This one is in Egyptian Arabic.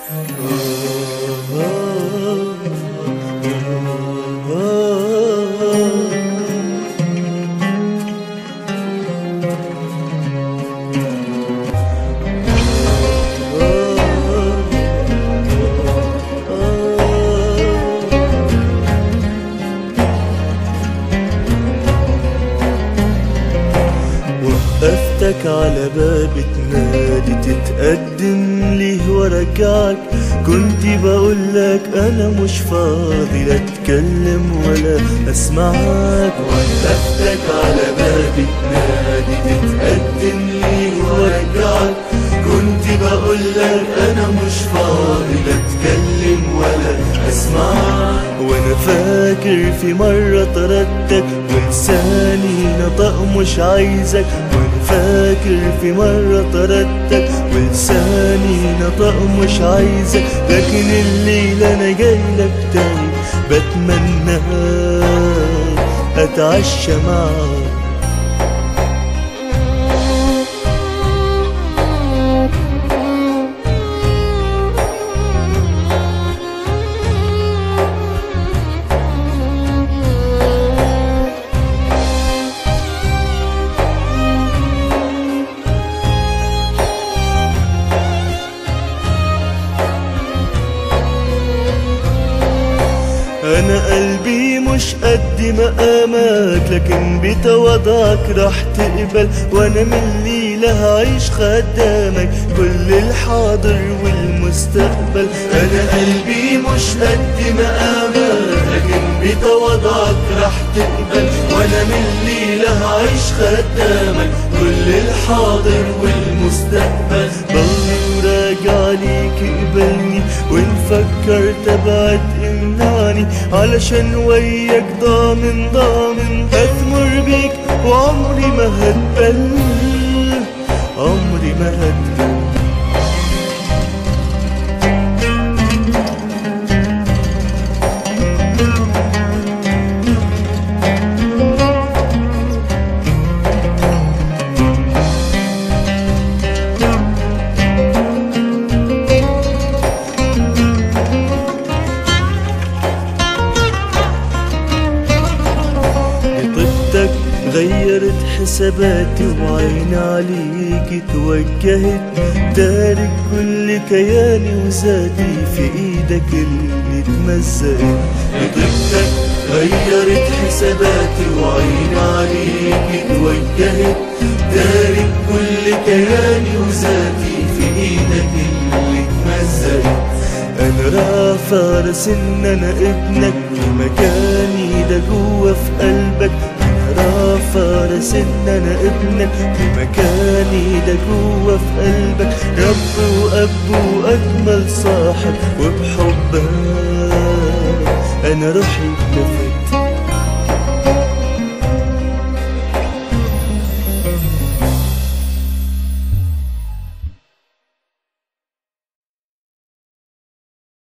وقفتك على باب تنادي تتقدم ليه ورجعك كنت بقولك انا مش فاضي لا اتكلم ولا اسمعك وقفتك على باب تنادي تتقدم ليه ورجعك كنت بقولك انا مش فاضي لا اتكلم ولا اسمعك وانا فاكر في مرة طردتك ولساني نطق مش عايزك وانا فاكر في مرة طردتك ولساني نطق مش عايزك لكن الليلة انا جايلك تاني بتمنى اتعشى معاك انا قلبي مش قد مقامك لكن بتواضعك راح تقبل وانا من الليلة هعيش خدامك كل الحاضر والمستقبل انا قلبي مش قد مقامك لكن بتواضعك راح تقبل وانا من الليلة هعيش خدامك كل الحاضر والمستقبل ضلني وراجع ليك قبلني وان فكرت ابعد امنعني علشان وياك ضامن ضامن هتمر بيك وعمري ما هتبل عمري ما هتبل خطتك غيرت حساباتي وعيني عليك اتوجهت تارك كل كياني وذاتي في ايدك اللي اتمزقت خطتك غيرت حساباتي وعيني عليك اتوجهت تارك كل كياني وذاتي في ايدك اللي اتمزقت انا رافع راس ان انا ابنك في مكاني ده جوه في قلبك انا رافع راس ان انا ابنك في مكاني ده جوه في قلبك رب واب واجمل صاحب وبحبك انا روحي اتنفخ